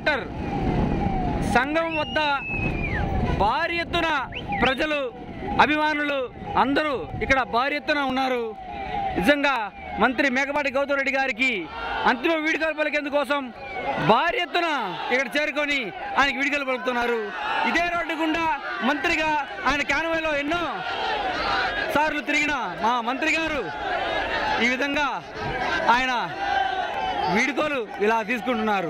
centre సంఘం వద్ద భారీ ఎత్తున ప్రజలు అభిమానులు అందరూ ఇక్కడ భారీ ఎత్తున ఉన్నారు నిజంగా మంత్రి మేకపాటి గౌతమ్ రెడ్డి గారికి అంతిమ వీడుకలు పలికేందుకోసం భారీ ఎత్తున ఇక్కడ చేరుకొని ఆయనకి వీడుకలు పలుకుతున్నారు ఇదే రోడ్డు గుండా మంత్రిగా ఆయన కాన్వాయ్లో ఎన్నో సార్లు తిరిగిన మా మంత్రి గారు ఈ విధంగా ఆయన వీడుకోలు ఇలా తీసుకుంటున్నారు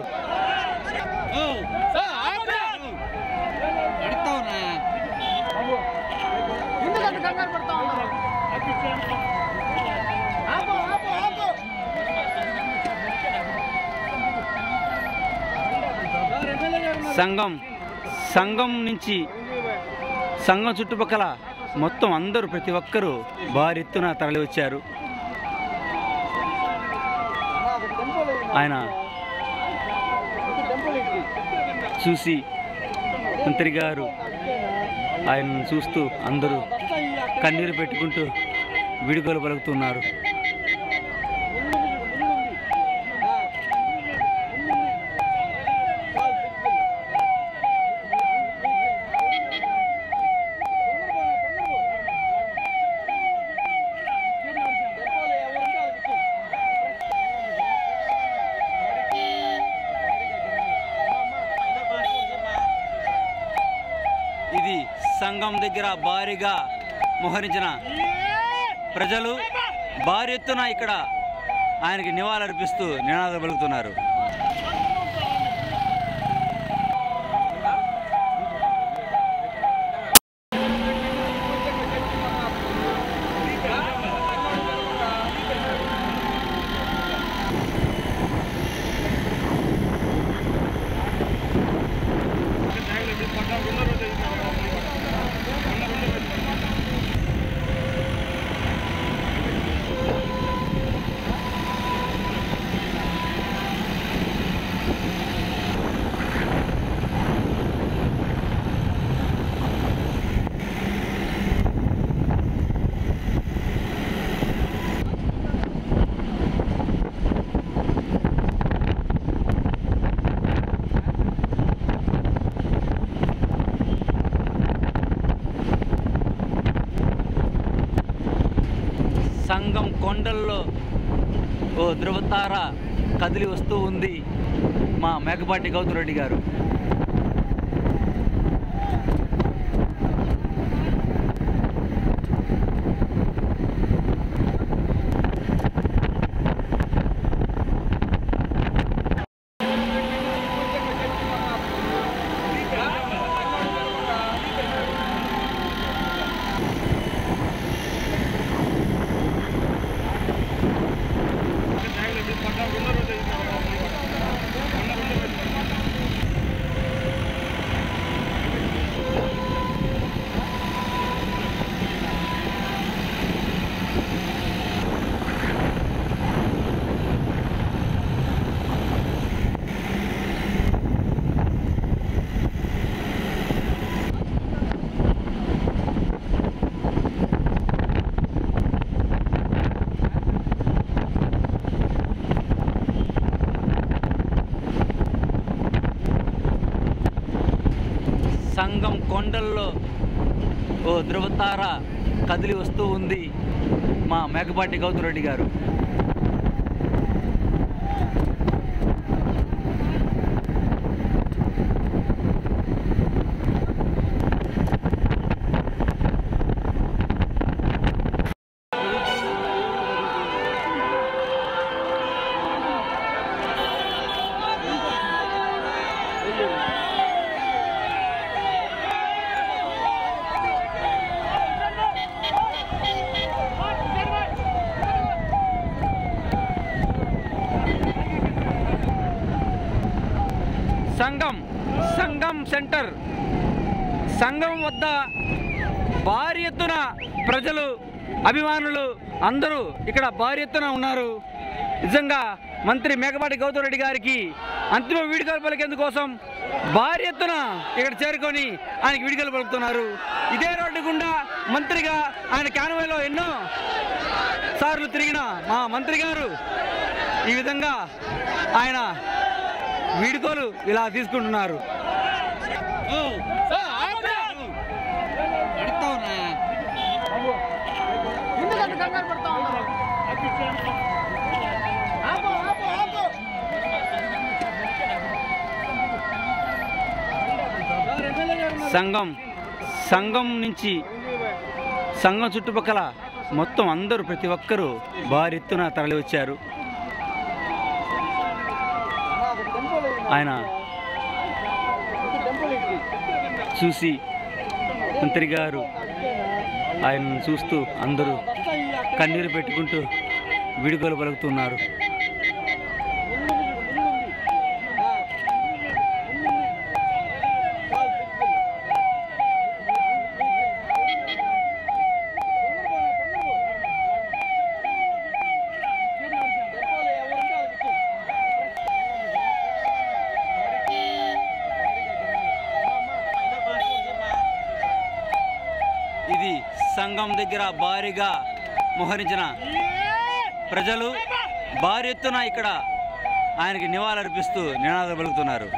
ఎందుకంత కంగారు పడతా ఉన్నారు ఆపు ఆపు ఆపు సంఘం సంఘం నుంచి సంఘం చుట్టుపక్కల మొత్తం అందరూ ప్రతి ఒక్కరూ భారీ ఎత్తున తరలి వచ్చారు ఆయన చూసి మంత్రి గారు ఆయనను చూస్తూ అందరూ కన్నీరు పెట్టుకుంటూ విడుదల పలుకుతున్నారు ఇది సంఘం దగ్గర భారీగా మోహరించిన ప్రజలు భారీ ఎత్తున ఇక్కడ ఆయనకి నివాళులర్పిస్తూ నినాదాలు పలుకుతున్నారు సంఘం కొండల్లో ఓ ధృవతార కదిలి వస్తూ ఉంది మా మేకపాటి గౌతమ్ రెడ్డి గారు సంఘం కొండల్లో ఓ ధృవతార కదిలి వస్తూ ఉంది మా మేకపాటి గౌతమ్ రెడ్డి గారు సంఘం సంఘం సెంటర్ సంఘం వద్ద భారీ ఎత్తున ప్రజలు అభిమానులు అందరూ ఇక్కడ భారీ ఎత్తున ఉన్నారు నిజంగా మంత్రి మేకపాటి గౌతమ్ రెడ్డి గారికి అంతిమ వీడుకలు పలికేందుకోసం భారీ ఎత్తున ఇక్కడ చేరుకొని ఆయనకి వీడుకలు పలుకుతున్నారు ఇదే రోడ్డు గుండా మంత్రిగా ఆయన కాన్వాయ్లో ఎన్నో సార్లు తిరిగిన మా మంత్రి గారు ఈ విధంగా ఆయన వీడుకోలు ఇలా తీసుకుంటున్నారు ఎందుకంత కంగారు పడతా ఉన్నారు ఆపు ఆపు ఆపు సంఘం సంఘం నుంచి సంఘం చుట్టుపక్కల మొత్తం అందరూ ప్రతి ఒక్కరూ భారీ ఎత్తున తరలి వచ్చారు ఆయన చూసి మంత్రి గారు ఆయనను చూస్తూ అందరూ కన్నీరు పెట్టుకుంటూ విడుదల పలుకుతున్నారు ఇది సంఘం దగ్గర భారీగా మోహరించిన ప్రజలు భారీ ఎత్తున ఇక్కడ ఆయనకి నివాళులర్పిస్తూ నినాదాలు పలుకుతున్నారు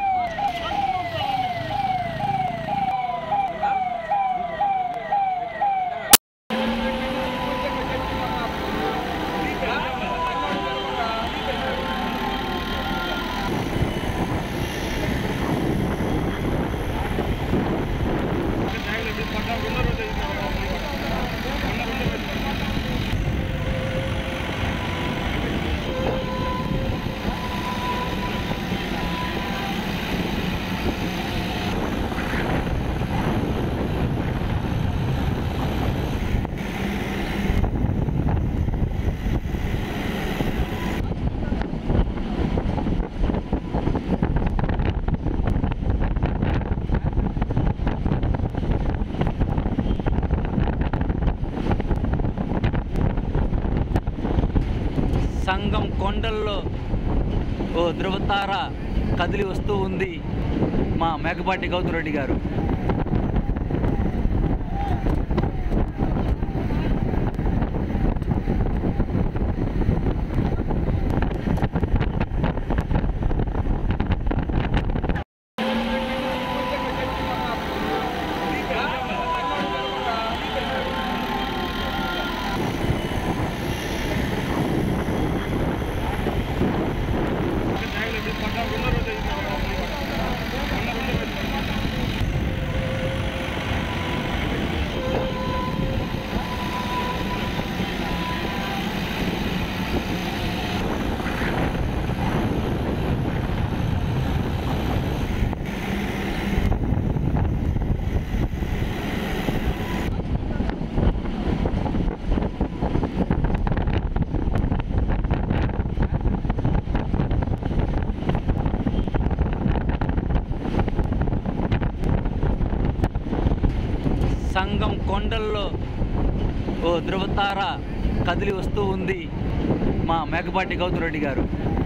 సంఘం కొండల్లో ఓ ధృవతార కదిలి వస్తూ ఉంది మా మేకపాటి గౌతరెడ్డి గారు సంఘం కొండల్లో ఓ ధృవతార కదిలి వస్తూ ఉంది మా మేకపాటి గౌతరెడ్డి గారు